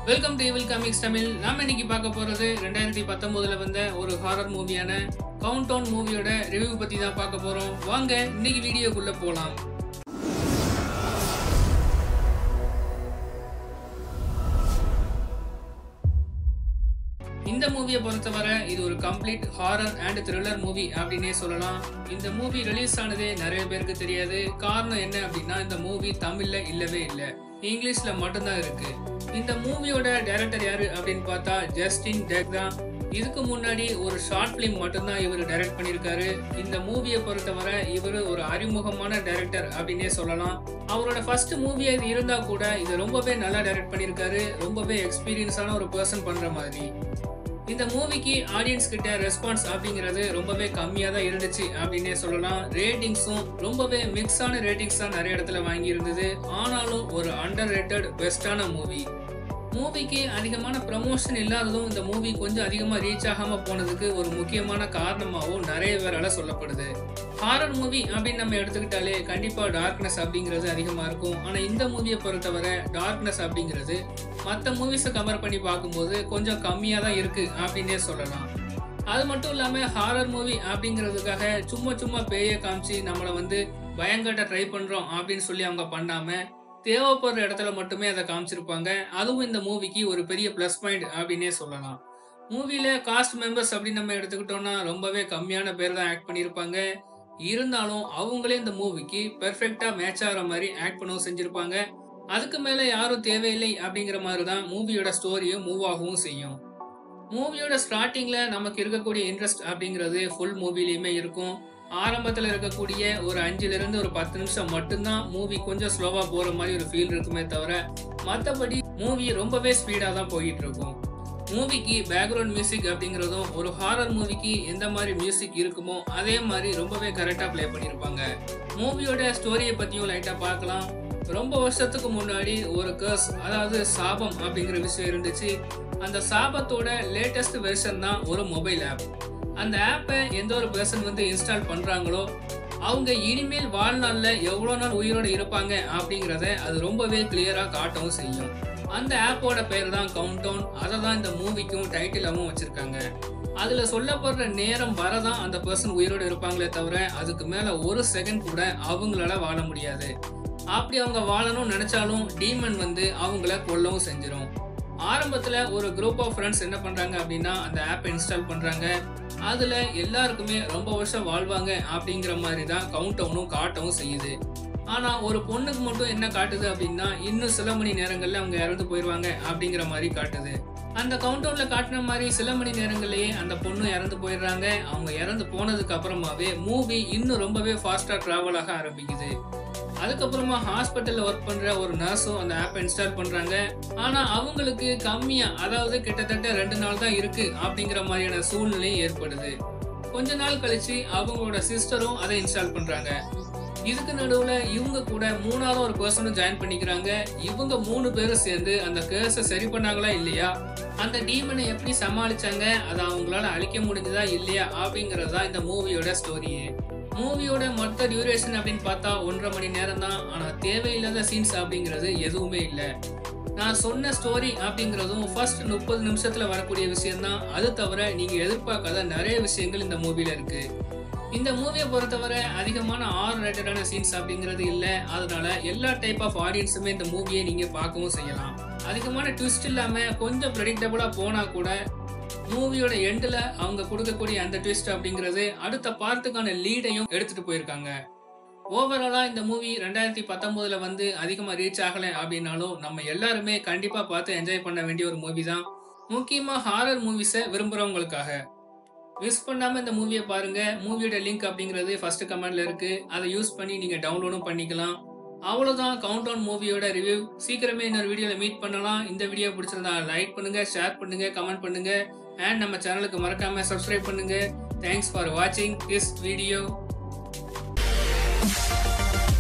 welcome to evil comics Tamil நாம இன்னைக்கு பார்க்க போறது ரெண்டாயிரத்தி பத்தொன்பதுல வந்த ஒரு ஹாரர் மூவியான கவுண்ட் டவுன் மூவியோட ரிவ்யூ பத்தி தான் பார்க்க போறோம் வாங்க இன்னைக்கு வீடியோக்குள்ள போலாம் இந்த மூவியை பொறுத்தவரை இது ஒரு complete horror and thriller movie அப்படின்னே சொல்லலாம் இந்த மூவி ரிலீஸ் ஆனதே நிறைய பேருக்கு தெரியாது காரணம் என்ன அப்படின்னா இந்த மூவி தமிழ்ல இல்லவே இல்லை இங்கிலீஷ்ல மட்டும்தான் இருக்கு இந்த மூவியோட டைரக்டர் யாரு அப்படின்னு பார்த்தா ஜஸ்டின் டெக் தான் இதுக்கு முன்னாடி ஒரு ஷார்ட் ஃபிலிம் மட்டும்தான் இவர் டைரக்ட் பண்ணியிருக்காரு இந்த மூவியை பொறுத்தவரை இவர் ஒரு அறிமுகமான டைரக்டர் அப்படின்னே சொல்லலாம் அவரோட ஃபர்ஸ்ட் மூவியா இது இருந்தா கூட இதை ரொம்பவே நல்லா டைரக்ட் பண்ணியிருக்காரு ரொம்பவே எக்ஸ்பீரியன்ஸான ஒரு பர்சன் பண்ற மாதிரி இந்த மூவிக்கு ஆடியன்ஸ் கிட்ட ரெஸ்பான்ஸ் அப்படிங்கிறது ரொம்பவே கம்மியாக தான் இருந்துச்சு அப்படின்னே சொல்லலாம் ரேட்டிங்ஸும் ரொம்பவே மிக்ஸான ரேட்டிங்ஸ் தான் நிறைய இடத்துல வாங்கி இருந்தது ஆனாலும் ஒரு அண்டர் ரேட்டட் பெஸ்டான மூவி மூவிக்கு அதிகமான ப்ரமோஷன் இல்லாததும் இந்த மூவி கொஞ்சம் அதிகமாக ரீச் ஆகாமல் போனதுக்கு ஒரு முக்கியமான காரணமாகவும் நிறைய பேரால சொல்லப்படுது ஹாரர் மூவி அப்படின்னு நம்ம எடுத்துக்கிட்டாலே கண்டிப்பாக டார்க்னஸ் அப்படிங்கிறது அதிகமாக இருக்கும் ஆனால் இந்த மூவியை பொறுத்தவரை டார்க்னஸ் அப்படிங்கிறது மற்ற மூவிஸை கம்பேர் பண்ணி பார்க்கும்போது கொஞ்சம் கம்மியாக தான் இருக்கு அப்படின்னே சொல்லலாம் அது மட்டும் இல்லாமல் ஹாரர் மூவி அப்படிங்கிறதுக்காக சும்மா சும்மா பேயை காமிச்சு நம்மளை வந்து பயங்கட்ட ட்ரை பண்ணுறோம் அப்படின்னு சொல்லி அவங்க பண்ணாமல் தேவைப்படுற இடத்துல மட்டுமே அதை காமிச்சிருப்பாங்க அதுவும் இந்த மூவிக்கு ஒரு பெரிய ப்ளஸ் பாயிண்ட் அப்படின்னே சொல்லலாம் மூவியில் காஸ்ட் மெம்பர்ஸ் அப்படின்னு நம்ம எடுத்துக்கிட்டோம்னா ரொம்பவே கம்மியான பேர் தான் ஆக்ட் பண்ணியிருப்பாங்க இருந்தாலும் அவங்களே இந்த மூவிக்கு பெர்ஃபெக்டாக மேட்ச் ஆகிற மாதிரி ஆக்ட் பண்ணவும் செஞ்சுருப்பாங்க அதுக்கு மேலே யாரும் தேவையில்லை அப்படிங்கிற மாதிரி தான் மூவியோட ஸ்டோரியும் மூவ் ஆகவும் செய்யும் மூவியோட ஸ்டார்டிங்கில் நமக்கு இருக்கக்கூடிய இன்ட்ரெஸ்ட் அப்படிங்கிறது ஃபுல் மூவிலையுமே இருக்கும் ஆரம்பத்தில் இருக்கக்கூடிய ஒரு அஞ்சுலேருந்து ஒரு பத்து நிமிஷம் மட்டும்தான் மூவி கொஞ்சம் ஸ்லோவாக போகிற மாதிரி ஒரு ஃபீல் இருக்குமே தவிர மற்றபடி மூவி ரொம்பவே ஸ்பீடாக தான் போயிட்டு இருக்கும் மூவிக்கு பேக்ரவுண்ட் மியூசிக் அப்படிங்கிறதும் ஒரு ஹாரர் மூவிக்கு எந்த மாதிரி மியூசிக் இருக்குமோ அதே மாதிரி ரொம்பவே கரெக்டாக ப்ளே பண்ணியிருப்பாங்க மூவியோட ஸ்டோரியை பற்றியும் லைட்டாக பார்க்கலாம் ரொம்ப வருஷத்துக்கு முன்னாடி ஒரு கர்ஸ் அதாவது சாபம் அப்படிங்கிற விஷயம் இருந்துச்சு அந்த சாபத்தோட லேட்டஸ்ட் வெர்ஷன் தான் ஒரு மொபைல் ஆப் அந்த ஆப்பை எந்த ஒரு பர்சன் வந்து இன்ஸ்டால் பண்ணுறாங்களோ அவங்க இனிமேல் வாழ்நாளில் எவ்வளோ நாள் உயிரோடு இருப்பாங்க அப்படிங்கிறத அது ரொம்பவே கிளியராக காட்டவும் செய்யும் அந்த ஆப்போட பேர் தான் கவுண்ட் டவுன் அதை தான் இந்த மூவிக்கும் டைட்டிலாகவும் வச்சுருக்காங்க அதில் சொல்லப்படுற நேரம் வரதான் அந்த பர்சன் உயிரோடு இருப்பாங்களே தவிர அதுக்கு மேலே ஒரு செகண்ட் கூட அவங்களால வாழ முடியாது அப்படி அவங்க வாழணும்னு நினச்சாலும் டீமன் வந்து அவங்கள கொல்லவும் செஞ்சிடும் ஆரம்பத்தில் ஒரு குரூப் ஆஃப் ஃப்ரெண்ட்ஸ் என்ன பண்ணுறாங்க அப்படின்னா அந்த ஆப்பை இன்ஸ்டால் பண்ணுறாங்க அதில் எல்லாருக்குமே ரொம்ப வருஷம் வாழ்வாங்க அப்படிங்கிற மாதிரி தான் கவுண்ட் டவுனும் காட்டவும் செய்யுது ஆனால் ஒரு பொண்ணுக்கு மட்டும் என்ன காட்டுது அப்படின்னா இன்னும் சில மணி நேரங்களில் அவங்க இறந்து போயிடுவாங்க அப்படிங்கிற மாதிரி காட்டுது அந்த கவுண்ட் டவுனில் காட்டின மாதிரி சில மணி நேரங்கள்லேயே அந்த பொண்ணு இறந்து போயிடுறாங்க அவங்க இறந்து போனதுக்கு அப்புறமாவே மூவி இன்னும் ரொம்பவே ஃபாஸ்ட்டாக ட்ராவல் ஆக ஆரம்பிக்குது அதுக்கப்புறமா ஹாஸ்பிட்டலில் ஒர்க் பண்ணுற ஒரு நர்ஸும் அந்த ஆப்பை இன்ஸ்டால் பண்ணுறாங்க ஆனால் அவங்களுக்கு கம்மியாக அதாவது கிட்டத்தட்ட ரெண்டு நாள் தான் இருக்குது அப்படிங்கிற மாதிரியான சூழ்நிலையும் ஏற்படுது கொஞ்ச நாள் கழிச்சு அவங்களோட சிஸ்டரும் அதை இன்ஸ்டால் பண்ணுறாங்க இதுக்கு நடுவில் இவங்க கூட மூணாவது ஒரு பர்சனும் ஜாயின் பண்ணிக்கிறாங்க இவங்க மூணு பேரும் சேர்ந்து அந்த கேஸை சரி பண்ணாங்களா இல்லையா அந்த டீமனை எப்படி சமாளிச்சாங்க அதை அவங்களால அழிக்க முடிஞ்சதா இல்லையா அப்படிங்கிறது தான் இந்த மூவியோட ஸ்டோரியே மூவியோட மொத்த டியூரேஷன் அப்படின்னு பார்த்தா ஒன்றரை மணி நேரம் தான் ஆனால் தேவையில்லாத சீன்ஸ் அப்படிங்கிறது எதுவுமே இல்லை நான் சொன்ன ஸ்டோரி அப்படிங்கிறதும் ஃபர்ஸ்ட் முப்பது நிமிஷத்துல வரக்கூடிய விஷயம் தான் அது தவிர நீங்க எதிர்பார்க்காத நிறைய விஷயங்கள் இந்த மூவில இருக்கு இந்த மூவியை பொறுத்தவரை அதிகமான ஆர் ரேட்டடான சீன்ஸ் அப்படிங்கிறது இல்லை அதனால எல்லா டைப் ஆஃப் ஆடியன்ஸுமே இந்த மூவியை நீங்க பார்க்கவும் செய்யலாம் அதிகமான ட்விஸ்ட் இல்லாம கொஞ்சம் ப்ரெடிக்டபுளா போனா கூட மூவியோட எண்டில் அவங்க கொடுக்கக்கூடிய அந்த ட்விஸ்ட் அப்படிங்கிறது அடுத்த பார்ட்டுக்கான லீடையும் எடுத்துட்டு போயிருக்காங்க ஓவராலாக இந்த மூவி ரெண்டாயிரத்தி பத்தொம்போதில் வந்து அதிகமாக ரீச் ஆகலை அப்படின்னாலும் நம்ம எல்லாருமே கண்டிப்பாக பார்த்து என்ஜாய் பண்ண வேண்டிய ஒரு மூவி தான் முக்கியமாக ஹாரர் மூவிஸை விரும்புகிறவங்களுக்காக மிஸ் பண்ணாமல் இந்த மூவியை பாருங்கள் மூவியோட லிங்க் அப்படிங்கிறது ஃபர்ஸ்ட் கமெண்ட்ல இருக்குது அதை யூஸ் பண்ணி நீங்கள் டவுன்லோடும் பண்ணிக்கலாம் அவ்வளோதான் கவுண்ட் டவுன் மூவியோட ரிவ்யூ சீக்கிரமே இன்னொரு வீடியோவில் மீட் பண்ணலாம் இந்த வீடியோ பிடிச்சிருந்தா லைக் பண்ணுங்கள் ஷேர் பண்ணுங்கள் கமெண்ட் பண்ணுங்கள் அண்ட் நம்ம சேனலுக்கு மறக்காமல் சப்ஸ்கிரைப் பண்ணுங்கள் தேங்க்ஸ் ஃபார் வாட்சிங் திஸ் வீடியோ